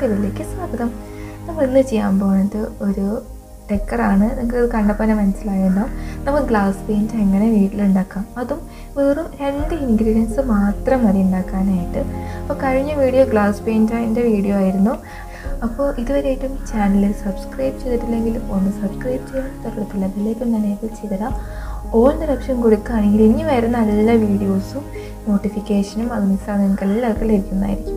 കറിവേലിലേക്ക് സ്വാഗതം നമ്മൾ ഇന്ന് ചെയ്യാൻ പോകുന്നത് ഒരു ഡെക്കറാണ് നിങ്ങൾക്ക് ഇത് കണ്ടപ്പോൾ തന്നെ മനസ്സിലായല്ലോ നമുക്ക് ഗ്ലാസ് പെയിൻറ്റ് എങ്ങനെ വീട്ടിലുണ്ടാക്കാം അതും വെറും രണ്ട് ഇൻഗ്രീഡിയൻസ് മാത്രം മതി ഉണ്ടാക്കാനായിട്ട് അപ്പോൾ കഴിഞ്ഞ വീഡിയോ ഗ്ലാസ് പെയിൻറ്റിൻ്റെ വീഡിയോ ആയിരുന്നു അപ്പോൾ ഇതുവരെയായിട്ടും ചാനൽ സബ്സ്ക്രൈബ് ചെയ്തിട്ടില്ലെങ്കിൽ ഒന്ന് സബ്സ്ക്രൈബ് ചെയ്യാൻ തൊട്ടടുത്തുള്ള ബെല്ലേക്ക് ഒന്ന് എനേബിൾ ചെയ്തിടാം ഓൾ എന്ന ഓപ്ഷൻ കൊടുക്കുകയാണെങ്കിൽ ഇനി വരുന്ന എല്ലാ വീഡിയോസും നോട്ടിഫിക്കേഷനും അത് മിസ്സാണ് നിങ്ങൾക്ക് എല്ലാവർക്കും ലഭിക്കുന്നതായിരിക്കും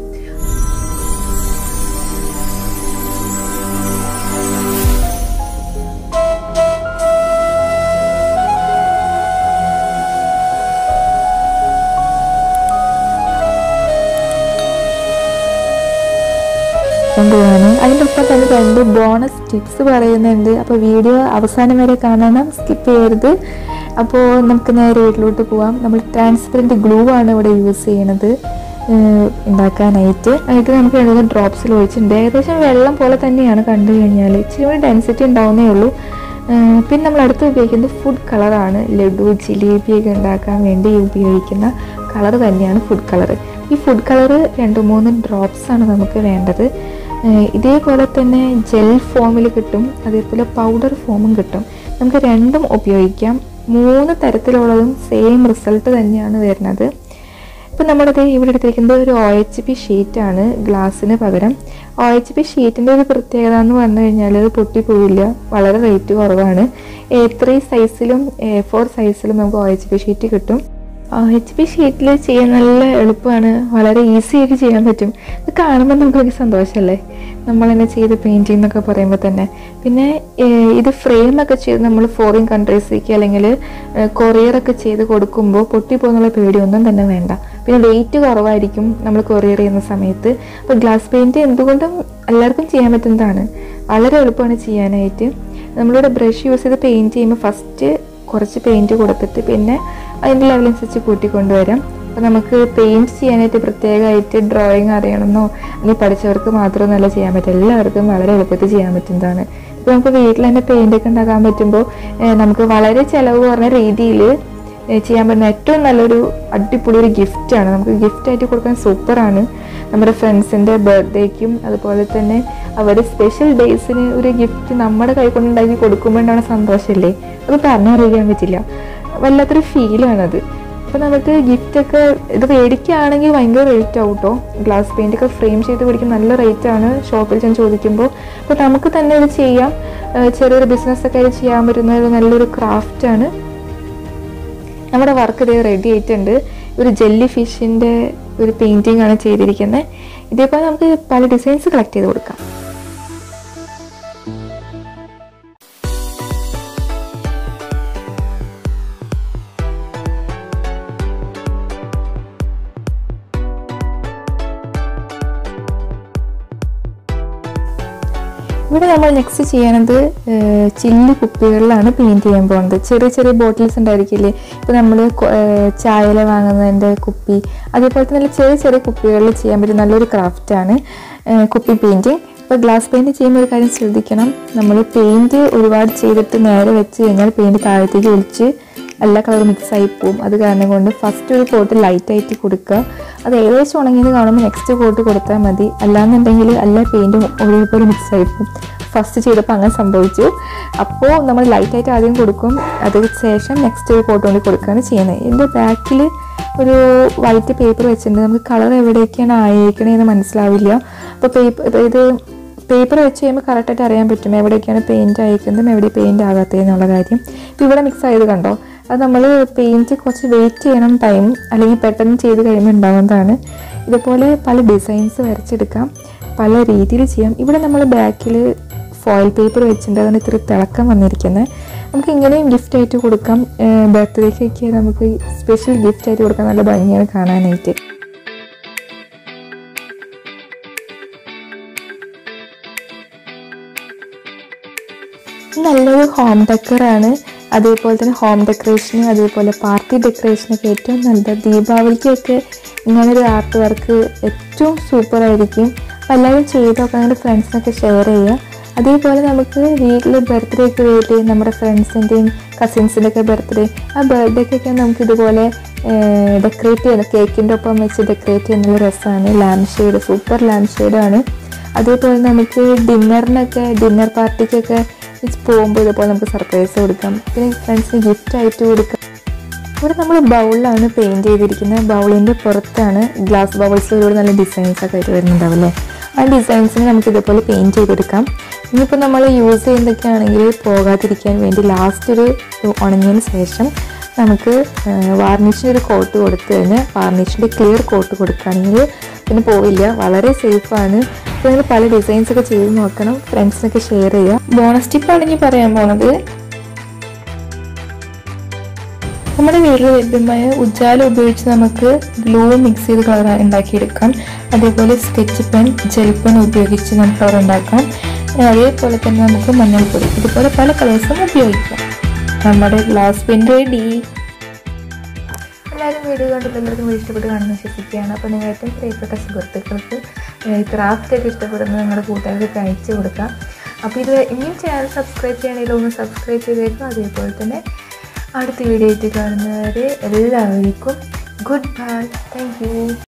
കൊണ്ടുപോകാണ് അതിൻ്റെ ഒപ്പം തന്നെ രണ്ട് ബോണസ് ടിപ്സ് പറയുന്നുണ്ട് അപ്പോൾ വീഡിയോ അവസാനം വരെ കാണണം സ്കിപ്പ് ചെയ്യരുത് അപ്പോൾ നമുക്ക് നേരെ വീട്ടിലോട്ട് പോവാം നമ്മൾ ട്രാൻസ്പെറൻറ്റ് ഗ്ലൂ ആണ് ഇവിടെ യൂസ് ചെയ്യണത് ഏഹ് ഉണ്ടാക്കാനായിട്ട് അതിട്ട് നമുക്ക് രണ്ട് ഡ്രോപ്സിൽ ഒഴിച്ചിട്ടുണ്ട് ഏകദേശം വെള്ളം പോലെ തന്നെയാണ് കണ്ടു കഴിഞ്ഞാൽ ഇച്ചിരി കൂടി ഡെൻസിറ്റി ഉണ്ടാവുന്നേ ഉള്ളൂ ഏഹ് പിന്നെ നമ്മൾ അടുത്ത് ഉപയോഗിക്കുന്നത് ഫുഡ് കളറാണ് ലഡു ജിലേബിയൊക്കെ ഉണ്ടാക്കാൻ വേണ്ടി ഉപയോഗിക്കുന്ന കളർ തന്നെയാണ് ഫുഡ് കളർ ഈ ഫുഡ് കളർ രണ്ട് മൂന്ന് ഡ്രോപ്സ് ആണ് നമുക്ക് വേണ്ടത് ഏഹ് ഇതേപോലെ തന്നെ ജെൽ ഫോമിൽ കിട്ടും അതേപോലെ പൗഡർ ഫോമും കിട്ടും നമുക്ക് രണ്ടും ഉപയോഗിക്കാം മൂന്ന് തരത്തിലുള്ളതും സെയിം റിസൾട്ട് തന്നെയാണ് വരുന്നത് ഇപ്പം നമ്മളിത് ഇവിടെ എടുത്തിരിക്കുന്നത് ഒരു ഒ എച്ച് പി ഷീറ്റാണ് ഗ്ലാസ്സിന് പകരം ഒ എച്ച് പി ഷീറ്റിൻ്റെ ഒരു പ്രത്യേകത എന്ന് പറഞ്ഞു കഴിഞ്ഞാൽ അത് പൊട്ടിപ്പോവില്ല വളരെ റേറ്റ് കുറവാണ് എ ത്രീ സൈസിലും എ ഫോർ സൈസിലും നമുക്ക് ഒ എച്ച് പി ഷീറ്റ് കിട്ടും ഒ എച്ച് പി ഷീറ്റിൽ ചെയ്യാൻ നല്ല എളുപ്പമാണ് വളരെ ഈസി ആയിട്ട് ചെയ്യാൻ പറ്റും ഇത് കാണുമ്പോൾ നമുക്കൊരു സന്തോഷമല്ലേ നമ്മൾ തന്നെ ചെയ്ത് പെയിൻറ്റിംഗ് എന്നൊക്കെ പറയുമ്പോൾ തന്നെ പിന്നെ ഏഹ്, ഇത് ഫ്രെയിമൊക്കെ ചെയ്ത് നമ്മൾ ഫോറിൻ കൺട്രീസിലേക്ക് അല്ലെങ്കിൽ കൊറിയറൊക്കെ ചെയ്ത് കൊടുക്കുമ്പോൾ പൊട്ടിപ്പോകുന്നുള്ള പേടിയൊന്നും തന്നെ വേണ്ട പിന്നെ വെയിറ്റ് കുറവായിരിക്കും നമ്മൾ കൊറിയർ ചെയ്യുന്ന സമയത്ത് അപ്പോൾ ഗ്ലാസ് പെയിൻറ്റ് എന്തുകൊണ്ടും എല്ലാവർക്കും ചെയ്യാൻ പറ്റുന്നതാണ് വളരെ എളുപ്പമാണ് ചെയ്യാനായിട്ട് നമ്മളിവിടെ ബ്രഷ് യൂസ് ചെയ്ത് പെയിൻറ്റ് ചെയ്യുമ്പോൾ ഫസ്റ്റ് കുറച്ച് പെയിൻറ്റ് കൊടുത്തിട്ട് പിന്നെ അതിൻ്റെ ലെവലനുസരിച്ച് കൂട്ടിക്കൊണ്ടുവരാം അപ്പോൾ നമുക്ക് പെയിൻറ്റ് ചെയ്യാനായിട്ട് പ്രത്യേകമായിട്ട് ഡ്രോയിങ് അറിയണമെന്നോ അല്ലെങ്കിൽ പഠിച്ചവർക്ക് മാത്രമൊന്നുമല്ല ചെയ്യാൻ പറ്റും എല്ലാവർക്കും വളരെ എളുപ്പത്തിൽ ചെയ്യാൻ പറ്റുന്നതാണ് ഇപ്പോൾ നമുക്ക് വീട്ടിൽ തന്നെ പെയിൻ്റ് ഒക്കെ ഉണ്ടാക്കാൻ പറ്റുമ്പോൾ ഏഹ്, നമുക്ക് വളരെ ചിലവ് കുറഞ്ഞ രീതിയിൽ ചെയ്യാൻ പറ്റുന്ന ഏറ്റവും നല്ലൊരു അടിപൊളി ഒരു ഗിഫ്റ്റാണ് നമുക്ക് ഗിഫ്റ്റായിട്ട് കൊടുക്കാൻ സൂപ്പറാണ് നമ്മുടെ ഫ്രണ്ട്സിൻ്റെ ബർത്ത്ഡേക്കും അതുപോലെ തന്നെ അവരുടെ സ്പെഷ്യൽ ഡേയ്സിന് ഒരു ഗിഫ്റ്റ് നമ്മുടെ കൈ കൊണ്ട് ഉണ്ടാക്കി കൊടുക്കുമ്പോൾ ഉണ്ടാവുന്ന സന്തോഷമില്ലേ അത് പറഞ്ഞറിയിക്കാൻ പറ്റില്ല വല്ലാത്തൊരു ഫീലാണത് അപ്പോൾ നമുക്ക് ഗിഫ്റ്റൊക്കെ ഇത് മേടിക്കുകയാണെങ്കിൽ ഭയങ്കര റേറ്റ് ആവും കേട്ടോ ഗ്ലാസ് പെയിൻ്റ് ഒക്കെ ഫ്രെയിം ചെയ്ത് മേടിക്കാൻ നല്ല റേറ്റ് ആണ് ഷോപ്പിൽ ചെന്ന് ചോദിക്കുമ്പോൾ അപ്പോൾ നമുക്ക് തന്നെ ഇത് ചെയ്യാം ഏഹ് ചെറിയൊരു ബിസിനസ്സൊക്കെ ആയിട്ട് ചെയ്യാൻ പറ്റുന്ന ഒരു നല്ലൊരു ക്രാഫ്റ്റാണ് നമ്മുടെ വർക്ക് ഇത് റെഡി ആയിട്ടുണ്ട് ഒരു ജെല്ലി ഫിഷിൻ്റെ ഒരു പെയിൻറ്റിംഗ് ആണ് ചെയ്തിരിക്കുന്നത് ഇതേപോലെ നമുക്ക് പല ഡിസൈൻസ് കളക്ട് ചെയ്ത് കൊടുക്കാം ഇവിടെ നമ്മൾ നെക്സ്റ്റ് ചെയ്യണത് ഏഹ്, ചില്ല് കുപ്പികളിലാണ് പെയിൻറ് ചെയ്യാൻ പോകുന്നത് ചെറിയ ചെറിയ ബോട്ടിൽസ് ഉണ്ടായിരിക്കില്ലേ ഇപ്പോൾ നമ്മൾ ചായല വാങ്ങുന്നതിൻ്റെ കുപ്പി അതേപോലെ തന്നെ നല്ല ചെറിയ ചെറിയ കുപ്പികളിൽ ചെയ്യാൻ പറ്റുന്ന നല്ലൊരു ക്രാഫ്റ്റാണ് കുപ്പി പെയിൻറ്റിങ് ഇപ്പോൾ ഗ്ലാസ് പെയിൻറ് ചെയ്യുമ്പോൾ ഒരു കാര്യം ശ്രദ്ധിക്കണം നമ്മൾ പെയിൻറ് ഒരുപാട് ചെയ്തിട്ട് നേരെ വെച്ച് കഴിഞ്ഞാൽ പെയിൻറ് താഴത്തേക്ക് ഒലിച്ച് എല്ലാ കളറും മിക്സ് ആയി പോകും അത് കാരണം കൊണ്ട് ഫസ്റ്റ് ഒരു കോട്ട് ലൈറ്റ് ആയിട്ട് കൊടുക്കുക അത് ഏകദേശം ഉണങ്ങിയത് കാണുമ്പോൾ നെക്സ്റ്റ് കോട്ട് കൊടുത്താൽ മതി അല്ലാന്നുണ്ടെങ്കിൽ എല്ലാ പെയിൻറ്റും ഒരേപോലെ മിക്സ് ആയി പോകും ഫസ്റ്റ് ചെയ്തപ്പോൾ അങ്ങനെ സംഭവിച്ചു അപ്പോൾ നമ്മൾ ലൈറ്റ് ആയിട്ട് ആദ്യം കൊടുക്കും അതിന് ശേഷം നെക്സ്റ്റ് ഒരു കോട്ട് കൊണ്ട് കൊടുക്കുകയാണ് ചെയ്യുന്നത് ഇതിൻ്റെ ബാക്കിൽ ഒരു വൈറ്റ് പേപ്പർ വെച്ചിട്ടുണ്ട് നമുക്ക് കളർ എവിടേക്കാണ് ആയിരിക്കണേന്ന് മനസ്സിലാവില്ല അപ്പോൾ പേപ്പർ ഇത് പേപ്പർ വെച്ച് കഴിയുമ്പോൾ കറക്റ്റായിട്ട് അറിയാൻ പറ്റും എവിടേക്കാണ് പെയിൻറ്റ് അയക്കുന്നതും എവിടെ പെയിൻറ്റ് ആകാത്തതെന്നുള്ള കാര്യം ഇപ്പോൾ ഇവിടെ മിക്സ് ആയത് കണ്ടോ അത് നമ്മൾ പെയിൻറ്റ് കുറച്ച് വെയിറ്റ് ചെയ്യണം ടൈം അല്ലെങ്കിൽ പെട്ടെന്ന് ചെയ്ത് കഴിയുമ്പോൾ ഉണ്ടാവുന്നതാണ് ഇതുപോലെ പല ഡിസൈൻസ് വരച്ചെടുക്കാം പല രീതിയിൽ ചെയ്യാം ഇവിടെ നമ്മൾ ബാക്കിൽ ഫോയിൽ പേപ്പർ വെച്ചിട്ടുണ്ട് അതിന് ഇത്തിരി തിളക്കം വന്നിരിക്കുന്നത് നമുക്ക് ഇങ്ങനെയും ഗിഫ്റ്റ് ആയിട്ട് കൊടുക്കാം ബർത്ത്ഡേക്കൊക്കെ നമുക്ക് സ്പെഷ്യൽ ഗിഫ്റ്റ് ആയിട്ട് കൊടുക്കാൻ നല്ല ഭംഗിയാണ് കാണാനായിട്ട് നല്ലൊരു ഹോം ഡെക്കറാണ് അതേപോലെ തന്നെ ഹോം ഡെക്കറേഷന് അതേപോലെ പാർട്ടി ഡെക്കറേഷനൊക്കെ ഏറ്റവും നല്ലത് ദീപാവലിക്കൊക്കെ ഇങ്ങനൊരു ആർട്ട് വർക്ക് ഏറ്റവും സൂപ്പർ ആയിരിക്കും അപ്പോൾ എല്ലാവരും ചെയ്തൊക്കെ അങ്ങനെ ഫ്രണ്ട്സിനൊക്കെ ഷെയർ ചെയ്യുക അതേപോലെ നമുക്ക് വീട്ടിൽ ബർത്ത്ഡേ ഒക്കെ വേണ്ടി നമ്മുടെ ഫ്രണ്ട്സിൻ്റെയും കസിൻസിൻ്റെ ഒക്കെ ബർത്ത്ഡേ ആ ബർത്ത്ഡേക്കൊക്കെ നമുക്ക് ഇതുപോലെ ഡെക്കറേറ്റ് ചെയ്യുന്ന കേക്കിൻ്റെ ഒപ്പം വെച്ച് ഡെക്കറേറ്റ് ചെയ്യുന്ന രസമാണ് ലാംപ് ഷെയ്ഡ് സൂപ്പർ ലാംപ് ഷെയ്ഡാണ് അതേപോലെ നമുക്ക് ഡിന്നറിനൊക്കെ ഡിന്നർ പാർട്ടിക്കൊക്കെ പോകുമ്പോൾ ഇതുപോലെ നമുക്ക് സർപ്രൈസ് കൊടുക്കാം പിന്നെ ഫ്രണ്ട്സിന് ഗിഫ്റ്റ് ആയിട്ട് കൊടുക്കാം ഇവിടെ നമ്മൾ ബൗളിലാണ് പെയിൻറ് ചെയ്തിരിക്കുന്നത് ബൗളിൻ്റെ പുറത്താണ് ഗ്ലാസ് ബൗൾസിൽ ഒരുപാട് നല്ല ഡിസൈൻസ് ഒക്കെ ആയിട്ട് വരുന്നുണ്ടാവല്ലേ ആ ഡിസൈൻസിന് നമുക്ക് ഇതുപോലെ പെയിൻറ് ചെയ്തെടുക്കാം ഇനിയിപ്പോൾ നമ്മൾ യൂസ് ചെയ്യുന്നതൊക്കെ ആണെങ്കിൽ പോകാതിരിക്കാൻ വേണ്ടി ലാസ്റ്റ് ഒരു ഉണങ്ങിയതിന് ശേഷം നമുക്ക് വാർണിഷിൻ്റെ ഒരു കോട്ട് കൊടുത്തു കഴിഞ്ഞാൽ വാർണിഷിൻ്റെ ക്ലിയർ കോട്ട് കൊടുക്കുകയാണെങ്കിൽ പിന്നെ പോവില്ല വളരെ സേഫാണ് അപ്പോൾ നിങ്ങൾ പല ഡിസൈൻസ് ഒക്കെ ചെയ്ത് നോക്കണം ഫ്രണ്ട്സിനൊക്കെ ഷെയർ ചെയ്യുക ബോണസ് ടിപ്പാണ് ഇനി പറയാൻ പോണത് നമ്മുടെ വീട്ടിൽ ലഭ്യമായ ഉജാല ഉപയോഗിച്ച് നമുക്ക് ഗ്ലൂ മിക്സ് ചെയ്ത് കളർ ഉണ്ടാക്കിയെടുക്കാം അതേപോലെ സ്കെച്ച് പെൻ ജെൽ പെൻ ഉപയോഗിച്ച് നമുക്ക് കളർ ഉണ്ടാക്കാം അതേപോലെ തന്നെ നമുക്ക് മഞ്ഞൾപ്പൊടി ഇതുപോലെ പല കളേഴ്സും ഉപയോഗിക്കാം നമ്മുടെ ഗ്ലാസ് പെൻ റെഡി എല്ലാവരും വീഡിയോ കണ്ടിട്ട് എല്ലാവർക്കും വീഡിയോ ഇഷ്ടപ്പെട്ട് കാണുന്ന വിശ്വസിക്കുകയാണ് അപ്പോൾ നിങ്ങൾ ഏറ്റവും പ്രിയപ്പെട്ട സുഹൃത്തുക്കൾക്ക് ക്രാഫ്റ്റ് ഒക്കെ ഇഷ്ടപ്പെടുന്ന നിങ്ങളുടെ കൂട്ടുകാർക്ക് അയച്ചു കൊടുക്കാം അപ്പോൾ ഇത് ഇനിയും ചാനൽ സബ്സ്ക്രൈബ് ചെയ്യണമെങ്കിൽ ഒന്ന് സബ്സ്ക്രൈബ് ചെയ്തേക്കും അതേപോലെ തന്നെ അടുത്ത വീഡിയോ ആയിട്ട് കാണുന്നവരെ എല്ലാവർക്കും ഗുഡ് ബൈ താങ്ക് യു